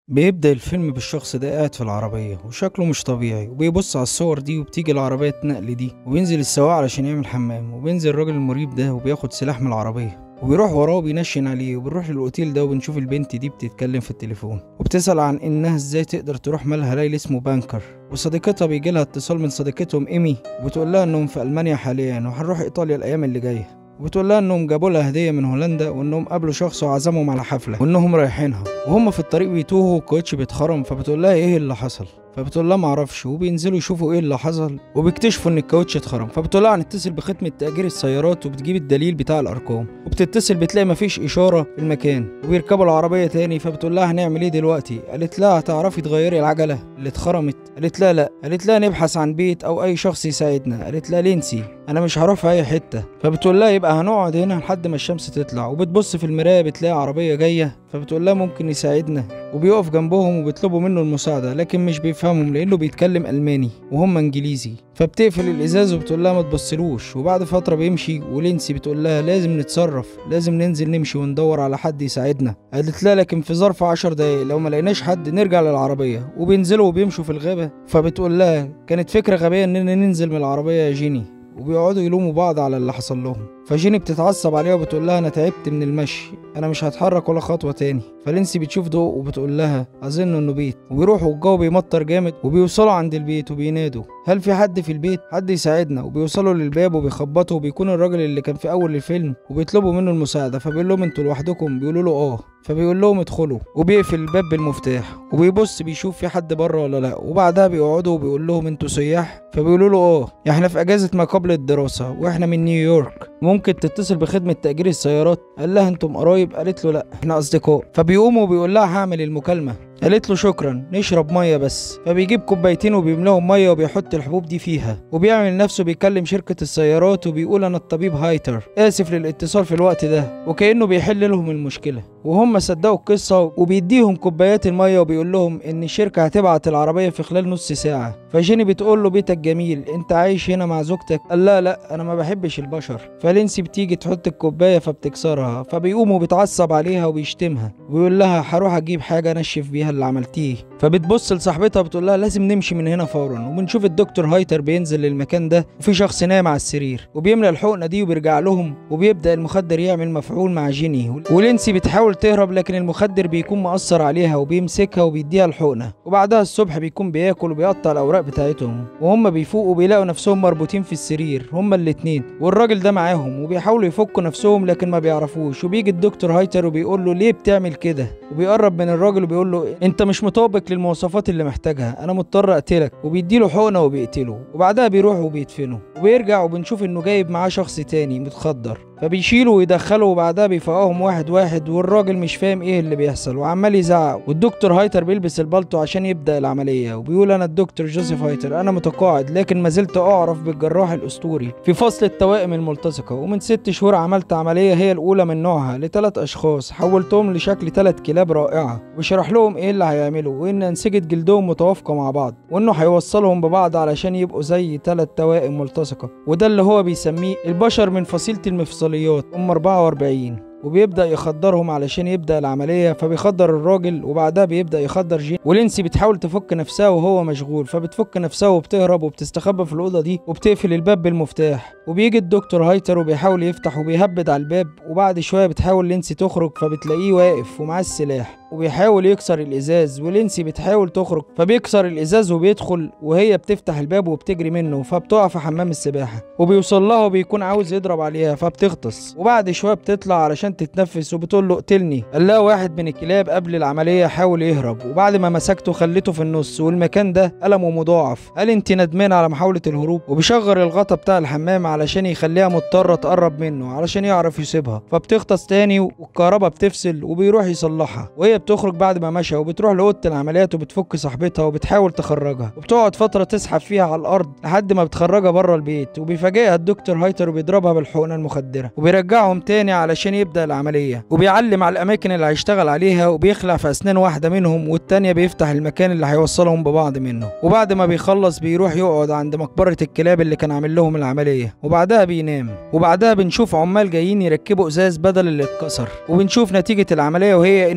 بيبدأ الفيلم بالشخص ده قاعد في العربية وشكله مش طبيعي وبيبص على الصور دي وبتيجي العربية النقل دي وبينزل السواق علشان يعمل حمام وبينزل الراجل المريب ده وبياخد سلاح من العربية وبيروح وراه وبينشن عليه وبنروح للأوتيل ده وبنشوف البنت دي بتتكلم في التليفون وبتسأل عن إنها إزاي تقدر تروح مالها ليل اسمه بانكر وصديقتها بيجي لها اتصال من صديقتهم إيمي وبتقول لها إنهم في ألمانيا حاليا وهنروح إيطاليا الأيام اللي جاية وبتقول لها انهم جابوا لها هديه من هولندا وانهم قابلوا شخص وعزمهم على حفله وانهم رايحينها وهم في الطريق بيتوهوا والكوتش بيتخرم فبتقول لها ايه اللي حصل فبتقول لها معرفش وبينزلوا يشوفوا ايه اللي حصل وبيكتشفوا ان الكاوتش اتخرم فبتقول لها هنتصل بخدمه تاجير السيارات وبتجيب الدليل بتاع الارقام وبتتصل بتلاقي مفيش اشاره في المكان وبيركبوا العربيه تاني فبتقول لها هنعمل ايه دلوقتي قالت لها هتعرفي تغيري العجله اللي اتخرمت قالت لها لا قالت لها نبحث عن بيت او اي شخص يساعدنا قالت لها لينسي انا مش هروح في اي حته فبتقول لها يبقى هنقعد هنا لحد ما الشمس تطلع وبتبص في المرايه بتلاقي عربيه جايه فبتقول لها ممكن يساعدنا وبيقف جنبهم وبيطلبوا منه المساعده لكن مش بيفهمهم لانه بيتكلم الماني وهم انجليزي فبتقفل الازاز وبتقول لها ما تبصلوش وبعد فتره بيمشي ولينسي بتقول لها لازم نتصرف لازم ننزل نمشي وندور على حد يساعدنا قالت لها لكن في ظرف عشر دقايق لو ما لقيناش حد نرجع للعربيه وبينزلوا وبيمشوا في الغابه فبتقول لها كانت فكره غبيه اننا ننزل من العربيه يا جيني وبيقعدوا يلوموا بعض على اللي حصل لهم فجيني بتتعصب عليها وبتقول لها انا تعبت من المشي انا مش هتحرك ولا خطوه تاني فلينسي بتشوف ضوء وبتقول لها اظن انه بيت وبيروحوا والجو بيمطر جامد وبيوصلوا عند البيت وبينادوا هل في حد في البيت حد يساعدنا وبيوصلوا للباب وبيخبطوا وبيكون الراجل اللي كان في اول الفيلم وبيطلبوا منه المساعده فبيقول لهم انتوا لوحدكم بيقولوا له اه فبيقول لهم ادخلوا وبيقفل الباب بالمفتاح وبيبص بيشوف في حد بره ولا لا وبعدها بيقعدوا وبيقول لهم انتوا سياح فبيقولوا له اه احنا في اجازه ما قبل الدراسه واحنا من نيويورك ممكن تتصل بخدمه تاجير السيارات قال لها انتم قرايب قالت له لا احنا اصدقاء فبيقوم وبيقول لها هعمل المكالمه قالت له شكرا نشرب ميه بس فبيجيب كوبايتين وبيملاهم ميه وبيحط الحبوب دي فيها وبيعمل نفسه بيكلم شركة السيارات وبيقول انا الطبيب هايتر اسف للاتصال في الوقت ده وكأنه بيحل لهم المشكلة وهم صدقوا القصة وبيديهم كوبايات المية وبيقول لهم ان الشركة هتبعت العربية في خلال نص ساعة فجيني بتقول له بيتك جميل انت عايش هنا مع زوجتك قال لا لا انا ما بحبش البشر فلينسي بتيجي تحط الكوباية فبتكسرها فبيقوم وبيتعصب عليها وبيشتمها ويقول لها هروح اجيب حاجة انشف بيها اللي عملتيه فبتبص لصاحبتها بتقول لها لازم نمشي من هنا فورا وبنشوف الدكتور هايتر بينزل للمكان ده وفي شخص نايم على السرير وبيملى الحقنه دي وبيرجع لهم وبيبدا المخدر يعمل مفعول مع جيني ولينسي بتحاول تهرب لكن المخدر بيكون مأثر عليها وبيمسكها وبيديها الحقنه وبعدها الصبح بيكون بياكل وبيقطع الاوراق بتاعتهم وهم بيفوقوا بيلاقوا نفسهم مربوطين في السرير هما الاتنين والراجل ده معاهم وبيحاولوا يفكوا نفسهم لكن ما بيعرفوش وبيجي الدكتور هايتر وبيقول له ليه بتعمل كده وبيقرب من الراجل وبيقول له انت مش مطابق للمواصفات اللي محتاجها انا مضطر اقتلك وبيديله حقنه وبيقتله وبعدها بيروح وبيدفنه وبيرجع وبنشوف انه جايب معاه شخص تاني متخدر فبيشيله ويدخله وبعدها بيفقهم واحد واحد والراجل مش فاهم ايه اللي بيحصل وعمال يزعق والدكتور هايتر بيلبس البلطو عشان يبدا العمليه وبيقول انا الدكتور جوزيف هايتر انا متقاعد لكن ما زلت اعرف بالجراح الاسطوري في فصل التوائم الملتصقه ومن ست شهور عملت عمليه هي الاولى من نوعها لثلاث اشخاص حولتهم لشكل ثلاث كلاب رائعه وشرح لهم ايه اللي هيعملوا وان انسجه جلدهم متوافقه مع بعض وانه هيوصلهم ببعض علشان يبقوا زي ثلاث توائم ملتصقه وده اللي هو بيسميه البشر من فصيله المفصليات هم 44 وبيبدا يخدرهم علشان يبدا العمليه فبيخدر الراجل وبعدها بيبدا يخدر جين ولينسي بتحاول تفك نفسها وهو مشغول فبتفك نفسها وبتهرب وبتستخبى في الاوضه دي وبتقفل الباب بالمفتاح وبيجي الدكتور هايتر وبيحاول يفتح وبيهبد على الباب وبعد شويه بتحاول لينسي تخرج فبتلاقيه واقف ومعاه السلاح وبيحاول يكسر الازاز ولينسي بتحاول تخرج فبيكسر الازاز وبيدخل وهي بتفتح الباب وبتجري منه فبتقع في حمام السباحه وبيوصل لها وبيكون عاوز يضرب عليها فبتغطس وبعد شويه بتطلع علشان تتنفس وبتقول له اقتلني قال لها واحد من الكلاب قبل العمليه حاول يهرب وبعد ما مسكته خليته في النص والمكان ده ألمه مضاعف قال انت ندمان على محاوله الهروب وبيشغل الغطا بتاع الحمام علشان يخليها مضطره تقرب منه علشان يعرف يسيبها فبتغطس تاني والكهرباء بتفصل وبيروح يصلحها وهي بتخرج بعد ما مشى وبتروح لأوضة العمليات وبتفك صاحبتها وبتحاول تخرجها وبتقعد فترة تسحب فيها على الأرض لحد ما بتخرجها بره البيت وبيفاجئها الدكتور هايتر وبيضربها بالحقنة المخدرة وبيرجعهم تاني علشان يبدأ العملية وبيعلم على الأماكن اللي هيشتغل عليها وبيخلع في أسنان واحدة منهم والتانية بيفتح المكان اللي هيوصلهم ببعض منه وبعد ما بيخلص بيروح يقعد عند مقبرة الكلاب اللي كان عامل لهم العملية وبعدها بينام وبعدها بنشوف عمال جايين يركبوا ازاز بدل اللي اتكسر وبنشوف نتيجة العملية وهي ان الثلاث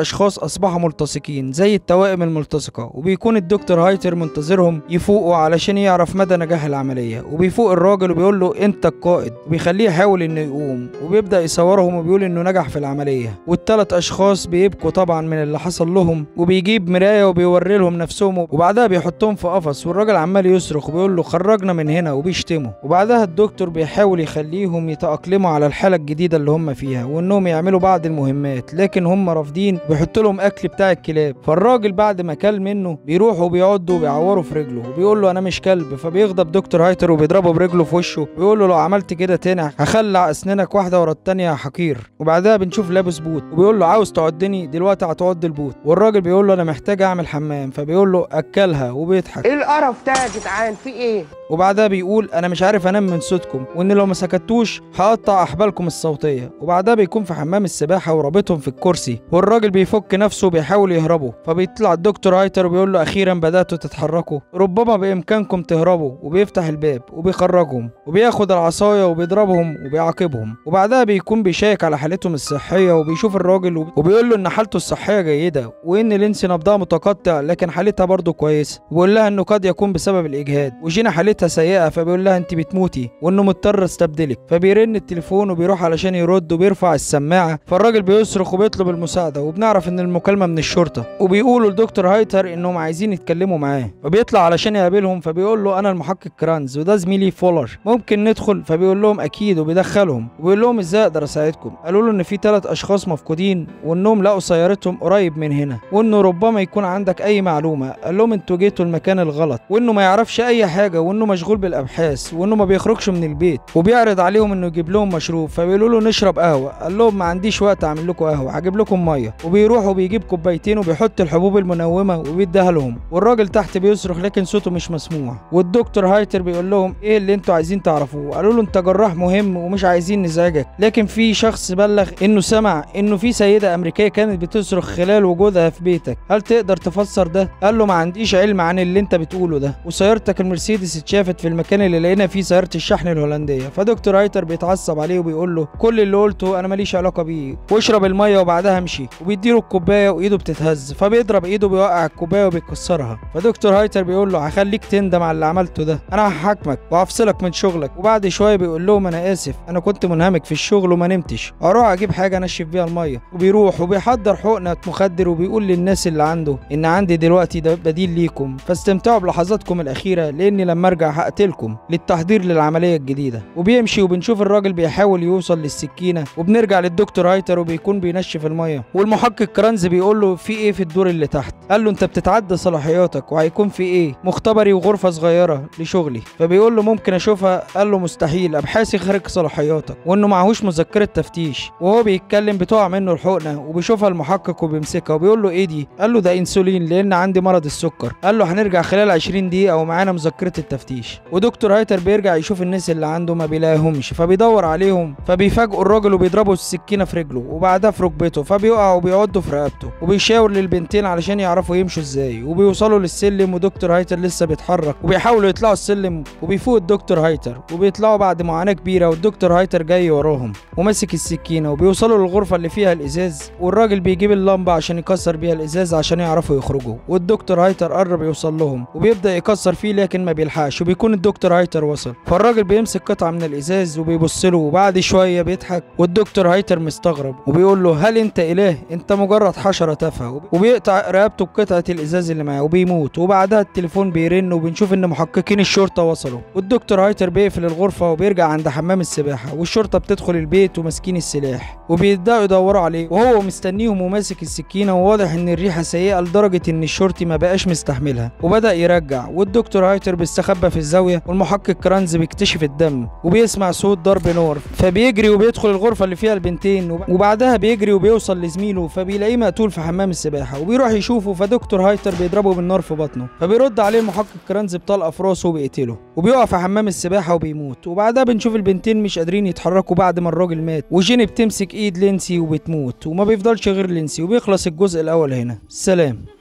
اشخاص اصبحوا ملتصقين زي التوائم الملتصقه وبيكون الدكتور هايتر منتظرهم يفوقوا علشان يعرف مدى نجاح العمليه وبيفوق الراجل وبيقول له انت القائد وبيخليه يحاول انه يقوم وبيبدا يصورهم وبيقول انه نجح في العمليه والثلاث اشخاص بيبكوا طبعا من اللي حصل لهم وبيجيب مرايه وبيوري لهم نفسهم وبعدها بيحطهم في قفص والراجل عمال يصرخ وبيقول له خرجنا من هنا وبيشتمه وبعدها الدكتور بيحاول يخليهم يتاقلموا على الحاله الجديده اللي هم فيها وانهم يعملوا بعض المهمات لكن هم رافضين بيحط لهم اكل بتاع الكلاب فالراجل بعد ما كل منه بيروح وبيعضه وبيعوره في رجله وبيقول له انا مش كلب فبيغضب دكتور هايتر وبيضربه برجله في وشه ويقول له لو عملت كده تاني هخلع اسنانك واحده ورا التانيه يا حقير وبعدها بنشوف لابس بوت وبيقول له عاوز تعضني دلوقتي هتعض البوت والراجل بيقول له انا محتاج اعمل حمام فبيقول له اكلها وبيضحك ايه القرف ده يا جدعان في ايه وبعدها بيقول انا مش عارف انام من صوتكم وان لو ما سكتوش هقطع احبالكم الصوتيه وبعدها بيكون في حمام السباحه ورابطهم في الكرسي والراجل بيفك نفسه وبيحاول يهربوا فبيطلع الدكتور هايتر وبيقول له اخيرا بداتوا تتحركوا ربما بامكانكم تهربوا وبيفتح الباب وبيخرجهم وبياخد العصايه وبيضربهم وبيعاقبهم وبعدها بيكون بيشيك على حالتهم الصحيه وبيشوف الراجل وبي- وبيقول له ان حالته الصحيه جيده وان لينسي نبضها متقطع لكن حالتها برضه كويسه وبيقول لها انه قد يكون بسبب الاجهاد وجينا حالتها سيئه فبيقول لها انت بتموتي وانه مضطر استبدلك فبيرن التليفون وبيروح علشان يرد وبيرفع السماعه فالراجل بيصرخ وبيطلب المساعده وبنعرف ان المكالمه من الشرطه وبيقولوا لدكتور هايتر انهم عايزين يتكلموا معاه فبيطلع علشان يقابلهم فبيقول له انا المحقق كرانز وده زميلي فولر ممكن ندخل فبيقول لهم اكيد وبيدخلهم وبيقول لهم ازاي اقدر اساعدكم قالوا له ان في ثلاث اشخاص مفقودين وانهم لقوا سيارتهم قريب من هنا وانه ربما يكون عندك اي معلومه قال لهم انتوا جيتوا المكان الغلط وانه ما يعرفش اي حاجه وانه مشغول بالابحاث وانه ما بيخرجش من البيت وبيعرض عليهم انه يجيب لهم مشروب فبيقولوا له نشرب قهوه قال لهم ما عنديش وقت اعمل لكم قهوه هجيب لكم ميه وبيروح وبيجيب كوبايتين وبيحط الحبوب المنومه وبيديها لهم والراجل تحت بيصرخ لكن صوته مش مسموع والدكتور هايتر بيقول لهم ايه اللي انتوا عايزين تعرفوه قالوا له انت جراح مهم ومش عايزين نزعجك لكن في شخص بلغ انه سمع انه في سيده امريكيه كانت بتصرخ خلال وجودها في بيتك هل تقدر تفسر ده قال له ما عنديش علم عن اللي انت بتقوله ده وسيارتك المرسيدس اتشافت في المكان اللي لقينا فيه سياره الشحن الهولنديه فدكتور هايتر بيتعصب عليه وبيقول له كل اللي قلته انا ماليش علاقه بيه واشرب الميه وبعدها امشي وبيديله الكوبايه وايده بتتهز فبيضرب ايده بيوقع الكوبايه وبيكسرها فدكتور هايتر بيقول له هخليك تندم على اللي عملته ده انا هحاكمك وهفصلك من شغلك وبعد شويه بيقول لهم انا اسف انا كنت منهمك في الشغل وما نمتش اروح اجيب حاجه انشف بيها الميه وبيروح وبيحضر حقنه مخدر وبيقول للناس اللي عنده ان عندي دلوقتي ده بديل ليكم فاستمتعوا بلحظاتكم الاخيره لاني لما ارجع هقتلكم للتحضير للعمليه الجديده وبيمشي وبنشوف الراجل بيحاول يوصل للسكينه وبنرجع للدكتور هايتر وبيكون بينشف الميه والمحقق كرانز بيقول له في ايه في الدور اللي تحت قال له انت بتتعدى صلاحياتك وهيكون في ايه مختبري وغرفه صغيره لشغلي فبيقول له ممكن اشوفها قال له مستحيل ابحاثي خارج صلاحياتك وانه معهوش مذكره تفتيش وهو بيتكلم بتقع منه الحقنه وبيشوفها المحقق وبيمسكها وبيقول له ايه دي قال له ده انسولين لان عندي مرض السكر قال له هنرجع خلال 20 دقيقه ومعانا مذكره التفتيش ودكتور هايتر بيرجع يشوف الناس اللي عنده ما بيلاقيهمش فبيدور عليهم فبيفاجئوا الراجل وبيضربوا السكينه في رجله وبعدها في ركبته فبيقع وبيعضوا في رقبته وبيشاور للبنتين علشان يعرفوا يمشوا ازاي وبيوصلوا للسلم ودكتور هايتر لسه بيتحرك وبيحاولوا يطلعوا السلم وبيفوق الدكتور هايتر وبيطلعوا بعد معاناه كبيره والدكتور هايتر جاي وراهم وماسك السكينه وبيوصلوا للغرفه اللي فيها الازاز والراجل بيجيب اللمبه عشان يكسر بيها الازاز عشان يعرفوا يخرجوا والدكتور هايتر قرب يوصل لهم وبيبدا يكسر فيه لكن ما بيلحقش وبيكون الدكتور هايتر وصل فالراجل بيمسك قطعه من الازاز وبيبص له وبعد شويه بيضحك والدكتور هايتر مستغرب وبيقول له هل انت اله انت مجرد حشره تافهه وبيقطع رقبته بقطعه الازاز اللي معاه وبيموت وبعدها التليفون بيرن وبنشوف ان محققين الشرطه وصلوا والدكتور هايتر بيقفل الغرفه وبيرجع عند حمام السباحه والشرطه بتدخل البيت وماسكين السلاح وبيبداوا يدوروا عليه وهو مستنيهم وماسك السكينه وواضح ان الريحه سيئه لدرجه ان الشرطي ما بقاش مستحملها وبدا يرجع والدكتور هايتر بيستخبى في الزاويه والمحقق كرانز بيكتشف الدم وبيسمع صوت ضرب نار فبيجري وبيدخل الغرفه اللي فيها البنتين وب- وبعدها بيجري وبيوصل لزميله فبيلاقيه مقتول في حمام السباحه وبيروح يشوفه فدكتور هايتر بيضربه بالنار في بطنه فبيرد عليه المحقق كرانز بطلقه في راسه وبيقتله وبيقع في حمام السباحه وبيموت وبعدها بنشوف البنتين مش قادرين يتحركوا بعد ما الراجل مات وجيني بتمسك ايد لينسي وبتموت وما بيفضلش غير لينسي وبيخلص الجزء الاول هنا سلام